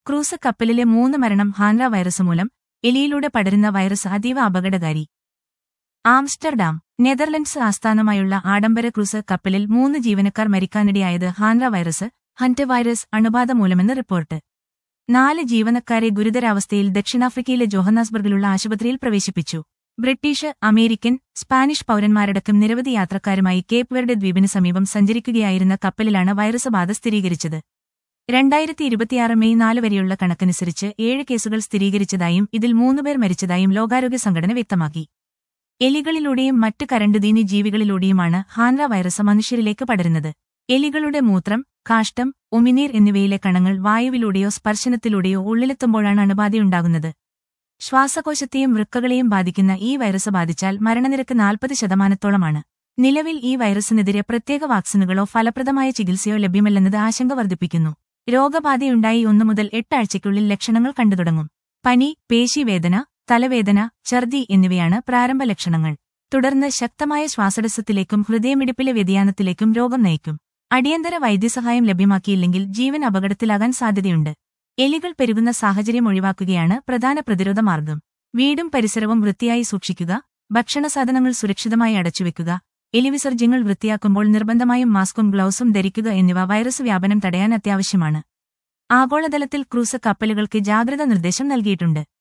cruise കപ്പലിലെ മൂന്ന് മരണം ഹാൻഡ്ര വൈറസ് മൂലം എലിയിലൂടെ പടരുന്ന വൈറസ് അതീവ അപകടകാരി ആംസ്റ്റർഡാം നെതർലൻഡ്സ് ആസ്ഥാനമായുള്ള ആഡംബര ക്രൂസ് കപ്പലിൽ മൂന്ന് ജീവനക്കാർ മരിക്കാനിടയായത് ഹാൻഡ്ര വൈറസ് ഹന്റ് വൈറസ് അണുബാധ മൂലമെന്ന് റിപ്പോർട്ട് നാല് ജീവനക്കാരെ ഗുരുതരാവസ്ഥയിൽ ദക്ഷിണാഫ്രിക്കയിലെ ജോഹന്നാസ്ബർഗിലുള്ള ആശുപത്രിയിൽ പ്രവേശിപ്പിച്ചു ബ്രിട്ടീഷ് അമേരിക്കൻ സ്പാനിഷ് പൌരന്മാരടക്കം നിരവധി യാത്രക്കാരുമായി കേപ്പ് വെർഡെ ദ്വീപിന് സമീപം സഞ്ചരിക്കുകയായിരുന്ന കപ്പലിലാണ് വൈറസ് ബാധ സ്ഥിരീകരിച്ചത് രണ്ടായിരത്തി ഇരുപത്തിയാറ് മെയ് നാല് വരെയുള്ള കണക്കനുസരിച്ച് ഏഴ് കേസുകൾ സ്ഥിരീകരിച്ചതായും ഇതിൽ മൂന്നുപേർ മരിച്ചതായും ലോകാരോഗ്യ സംഘടന വ്യക്തമാക്കി എലികളിലൂടെയും മറ്റ് കരണ്ടുതീനി ജീവികളിലൂടെയുമാണ് ഹാൻഡ്ര വൈറസ് മനുഷ്യരിലേക്ക് പടരുന്നത് എലികളുടെ മൂത്രം കാഷ്ടം ഉമിനീർ എന്നിവയിലെ കണങ്ങൾ വായുവിലൂടെയോ സ്പർശനത്തിലൂടെയോ ഉള്ളിലെത്തുമ്പോഴാണ് അണുബാധയുണ്ടാകുന്നത് ശ്വാസകോശത്തെയും വൃക്കകളെയും ബാധിക്കുന്ന ഈ വൈറസ് ബാധിച്ചാൽ മരണനിരക്ക് നാൽപ്പത് ശതമാനത്തോളമാണ് നിലവിൽ ഈ വൈറസിനെതിരെ പ്രത്യേക വാക്സിനുകളോ ഫലപ്രദമായ ചികിത്സയോ ലഭ്യമല്ലെന്നത് ആശങ്ക വർദ്ധിപ്പിക്കുന്നു രോഗബാധയുണ്ടായി ഒന്നു മുതൽ എട്ടാഴ്ചയ്ക്കുള്ളിൽ ലക്ഷണങ്ങൾ കണ്ടുതുടങ്ങും പനി പേശിവേദന തലവേദന ഛർദി എന്നിവയാണ് പ്രാരംഭ ലക്ഷണങ്ങൾ തുടർന്ന് ശക്തമായ ശ്വാസടസ്സത്തിലേക്കും ഹൃദയമിടിപ്പിലെ വ്യതിയാനത്തിലേക്കും രോഗം നയിക്കും അടിയന്തര വൈദ്യസഹായം ലഭ്യമാക്കിയില്ലെങ്കിൽ ജീവൻ അപകടത്തിലാകാൻ സാധ്യതയുണ്ട് എലികൾ പെരുകുന്ന സാഹചര്യം ഒഴിവാക്കുകയാണ് പ്രധാന പ്രതിരോധ മാർഗം വീടും പരിസരവും വൃത്തിയായി സൂക്ഷിക്കുക ഭക്ഷണസാധനങ്ങൾ സുരക്ഷിതമായി അടച്ചുവെക്കുക എലിവിസർജ്യങ്ങൾ വൃത്തിയാക്കുമ്പോൾ നിർബന്ധമായും മാസ്കും ഗ്ലൗസും ധരിക്കുക എന്നിവ വൈറസ് വ്യാപനം തടയാൻ അത്യാവശ്യമാണ് ആഗോളതലത്തിൽ ക്രൂസ് കപ്പലുകൾക്ക് ജാഗ്രത നിർദ്ദേശം നൽകിയിട്ടുണ്ട്